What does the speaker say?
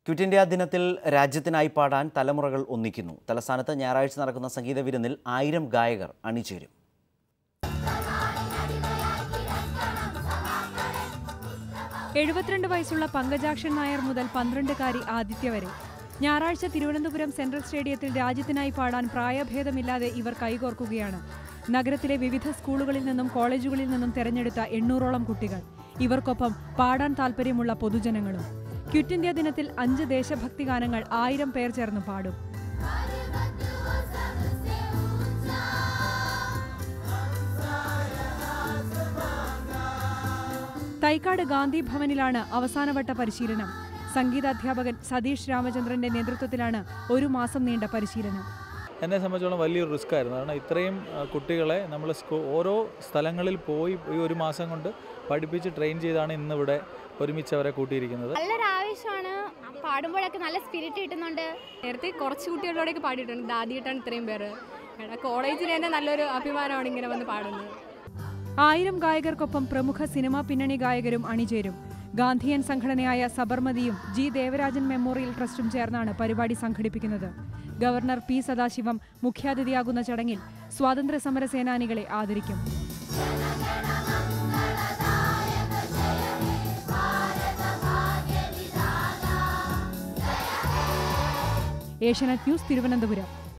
quit India ദിനത്തിൽ രാജ്യത്തിനായി പാടാൻ തലമുറകൾ ഒന്നിക്കുന്നു തലസ്ഥാനത്ത് ഞായറാഴ്ച നടക്കുന്ന സംഗീത വിരുന്നിൽ ആയിരം ഗായകർ അണിചേരും എഴുപത്തിരണ്ട് വയസ്സുള്ള പങ്കജാക്ഷൻ നായർ മുതൽ പന്ത്രണ്ടുകാരി ആദിത്യ വരെ ഞായറാഴ്ച തിരുവനന്തപുരം സെൻട്രൽ സ്റ്റേഡിയത്തിൽ രാജ്യത്തിനായി പാടാൻ പ്രായഭേദമില്ലാതെ ഇവർ കൈകോർക്കുകയാണ് നഗരത്തിലെ വിവിധ സ്കൂളുകളിൽ നിന്നും കോളേജുകളിൽ നിന്നും തെരഞ്ഞെടുത്ത എണ്ണൂറോളം കുട്ടികൾ ഇവർക്കൊപ്പം പാടാൻ താൽപ്പര്യമുള്ള പൊതുജനങ്ങളും ക്വിറ്റ് ഇന്ത്യ ദിനത്തിൽ അഞ്ച് ദേശഭക്തി ഗാനങ്ങൾ ആയിരം പേർ ചേർന്ന് പാടും തൈക്കാട് ഗാന്ധി ഭവനിലാണ് അവസാനവട്ട പരിശീലനം സംഗീതാധ്യാപകൻ സതീഷ് രാമചന്ദ്രന്റെ നേതൃത്വത്തിലാണ് ഒരു മാസം നീണ്ട പരിശീലനം എന്നെ സംബന്ധിച്ചോളം വലിയൊരു റിസ്ക് ആയിരുന്നു കാരണം ഇത്രയും ആ, കുട്ടികളെ നമ്മൾ സ്കൂ ഓരോ സ്ഥലങ്ങളിൽ പോയി ഈ ഒരു മാസം കൊണ്ട് പഠിപ്പിച്ച് ട്രെയിൻ ചെയ്താണ് ഇന്നിവിടെ ഒരുമിച്ച് അവരെ കൂട്ടിയിരിക്കുന്നത് നല്ലൊരു ആവേശമാണ് പാടുമ്പോഴൊക്കെ നല്ല സ്പിരിറ്റ് കിട്ടുന്നുണ്ട് നേരത്തെ കുറച്ച് കുട്ടികളോടൊക്കെ പാടിയിട്ടുണ്ട് ഇത് ആദ്യമായിട്ടാണ് ഇത്രയും പേര് കാരണം കോളേജിൽ തന്നെ നല്ലൊരു അഭിമാനമാണ് ഇങ്ങനെ വന്ന് പാടുന്നത് ആയിരം ഗായകർക്കൊപ്പം പ്രമുഖ സിനിമാ പിന്നണി ഗായകരും അണിചേരും ഗാന്ധിയൻ സംഘടനയായ സബർമതിയും ജി ദേവരാജൻ മെമ്മോറിയൽ ട്രസ്റ്റും ചേർന്നാണ് പരിപാടി സംഘടിപ്പിക്കുന്നത് ഗവർണർ പി സദാശിവം മുഖ്യാതിഥിയാകുന്ന ചടങ്ങിൽ സ്വാതന്ത്ര്യ സമര സേനാനികളെ ആദരിക്കും ഏഷ്യാനെറ്റ് ന്യൂസ് തിരുവനന്തപുരം